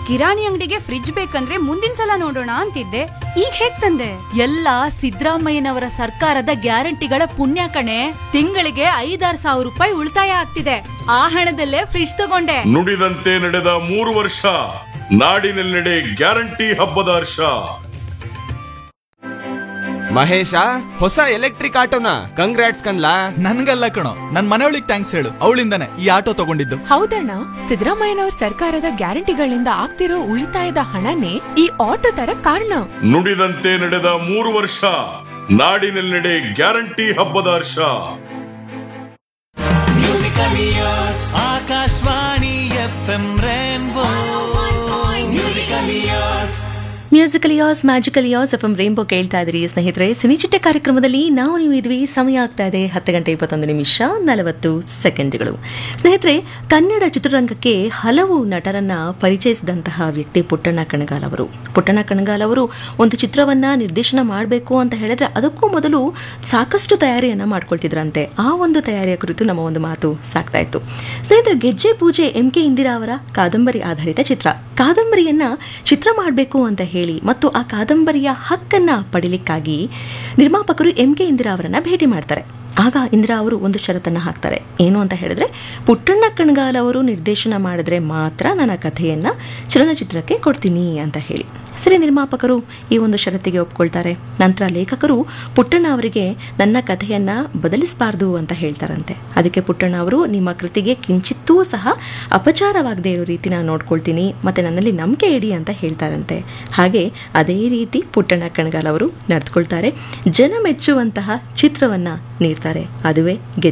ಕಿರಾಣಿ ಅಂಗಡಿಗೆ ಫ್ರಿಡ್ಜ್ ಬೇಕಂದ್ರೆ ಮುಂದಿನ ಸಲ ನೋಡೋಣ ಅಂತಿದ್ದೆ ಈಗ ಹೇಗ್ ತಂದೆ ಎಲ್ಲ ಸಿದ್ದರಾಮಯ್ಯನವರ ಸರ್ಕಾರದ ಗ್ಯಾರಂಟಿಗಳ ಪುಣ್ಯ ಕಣೆ ತಿಂಗಳಿಗೆ ಐದಾರು ಸಾವಿರ ರೂಪಾಯಿ ಉಳಿತಾಯ ಆಗ್ತಿದೆ ಆ ಹಣದಲ್ಲೇ ಫ್ರಿಡ್ಜ್ ತಗೊಂಡೆ ನುಡಿದಂತೆ ನಡೆದ ಮೂರು ವರ್ಷ ನಾಡಿನೆಲ್ಲೆಡೆ ಗ್ಯಾರಂಟಿ ಹಬ್ಬದ ಹರ್ಷ ಮಹೇಶ ಹೊಸ ಎಲೆಕ್ಟ್ರಿಕ್ ಆಟೋನ ಕಂಗ್ರಾಟ್ಸ್ ಕಣ್ಲಾ ನನ್ಗಲ್ಲ ಕಣೋ ನನ್ ಮನೆಯೊಳಗ್ ಥ್ಯಾಂಕ್ಸ್ ಹೇಳು ಅವಳಿಂದಾನೆ ಈ ಆಟೋ ತಗೊಂಡಿದ್ದು ಹೌದಣ್ಣ ಸಿದ್ದರಾಮಯ್ಯನವ್ರ ಸರ್ಕಾರದ ಗ್ಯಾರಂಟಿಗಳಿಂದ ಆಗ್ತಿರೋ ಉಳಿತಾಯದ ಹಣನೇ ಈ ಆಟೋ ತರ ಕಾರಣ ನುಡಿದಂತೆ ನಡೆದ ಮೂರು ವರ್ಷ ನಾಡಿನೆಲ್ಲೆಡೆ ಗ್ಯಾರಂಟಿ ಹಬ್ಬದ ಹರ್ಷ Akashvani F M rainbow musical as magical as F M rainbow ಕೇಳ್ತಾ ಇದ್ರಿ ಸ್ನೇಹಿತರೆ ಸಿನಿಚಿಟ್ಟೆ ಕಾರ್ಯಕ್ರಮದಲ್ಲಿ ನಾವು ನೀವು ಇದ್ವಿ ಸಮಯ ಆಗ್ತಾ ಇದೆ ಹತ್ತು ಗಂಟೆ ಇಪ್ಪತ್ತೊಂದು ನಿಮಿಷ ನಲವತ್ತು ಸೆಕೆಂಡ್ಗಳು ಸ್ನೇಹಿತರೆ ಕನ್ನಡ ಚಿತ್ರರಂಗಕ್ಕೆ ಹಲವು ನಟರನ್ನ ಪರಿಚಯಿಸಿದಂತಹ ವ್ಯಕ್ತಿ ಪುಟ್ಟಣ್ಣ ಕಣಗಾಲ್ ಅವರು ಪುಟ್ಟಣ್ಣ ಕಣಗಾಲ್ ಅವರು ಒಂದು ಚಿತ್ರವನ್ನ ನಿರ್ದೇಶನ ಮಾಡಬೇಕು ಅಂತ ಹೇಳಿದ್ರೆ ಅದಕ್ಕೂ ಮೊದಲು ಸಾಕಷ್ಟು ತಯಾರಿಯನ್ನ ಮಾಡ್ಕೊಳ್ತಿದ್ರಂತೆ ಆ ಒಂದು ತಯಾರಿಯ ಕುರಿತು ನಮ್ಮ ಒಂದು ಮಾತು ಸಾಕ್ತಾ ಇತ್ತು ಸ್ನೇಹಿತರೆ ಗೆಜ್ಜೆ ಪೂಜೆ ಎಂ ಕೆ ಇಂದಿರಾ ಅವರ ಕಾದಂಬರಿ ಆಧಾರಿತ ಚಿತ್ರ ಕಾದಂಬರಿಯನ್ನ ಚಿತ್ರ ಮಾಡಬೇಕು ಅಂತ ಹೇಳಿ ಮತ್ತು ಆ ಕಾದಂಬರಿಯ ಹಕ್ಕನ್ನ ಪಡಿಲಿಕ್ಕಾಗಿ ನಿರ್ಮಾಪಕರು ಎಂ ಕೆ ಇಂದಿರಾ ಅವರನ್ನ ಭೇಟಿ ಮಾಡ್ತಾರೆ ಆಗ ಇಂದಿರಾ ಅವರು ಒಂದು ಷರತ್ತನ್ನ ಹಾಕ್ತಾರೆ ಏನು ಅಂತ ಹೇಳಿದ್ರೆ ಪುಟ್ಟಣ್ಣ ಕಣ್ಗಾಲ್ ಅವರು ನಿರ್ದೇಶನ ಮಾಡಿದ್ರೆ ಮಾತ್ರ ನನ್ನ ಕಥೆಯನ್ನ ಚಲನಚಿತ್ರಕ್ಕೆ ಕೊಡ್ತೀನಿ ಅಂತ ಹೇಳಿ ಸರಿ ನಿರ್ಮಾಪಕರು ಈ ಒಂದು ಷರತ್ತಿಗೆ ಒಪ್ಕೊಳ್ತಾರೆ ನಂತರ ಲೇಖಕರು ಪುಟ್ಟಣ್ಣ ಅವರಿಗೆ ನನ್ನ ಕಥೆಯನ್ನ ಬದಲಿಸಬಾರ್ದು ಅಂತ ಹೇಳ್ತಾರಂತೆ ಅದಕ್ಕೆ ಪುಟ್ಟಣ್ಣ ಅವರು ನಿಮ್ಮ ಕೃತಿಗೆ ಕಿಂಚಿತ್ತೂ ಸಹ ಅಪಚಾರವಾಗದೇ ಇರೋ ರೀತಿ ನಾನು ನೋಡ್ಕೊಳ್ತೀನಿ ಮತ್ತೆ ನನ್ನಲ್ಲಿ ನಂಬಿಕೆ ಇಡಿ ಅಂತ ಹೇಳ್ತಾರಂತೆ ಹಾಗೆ ಅದೇ ರೀತಿ ಪುಟ್ಟಣ್ಣ ಕಣಗಾಲ್ ಅವರು ನಡೆದುಕೊಳ್ತಾರೆ ಜನ ಮೆಚ್ಚುವಂತಹ ಚಿತ್ರವನ್ನ ನೀಡ್ತಾರೆ ಅದುವೇ ಗೆಜ್ಜೆ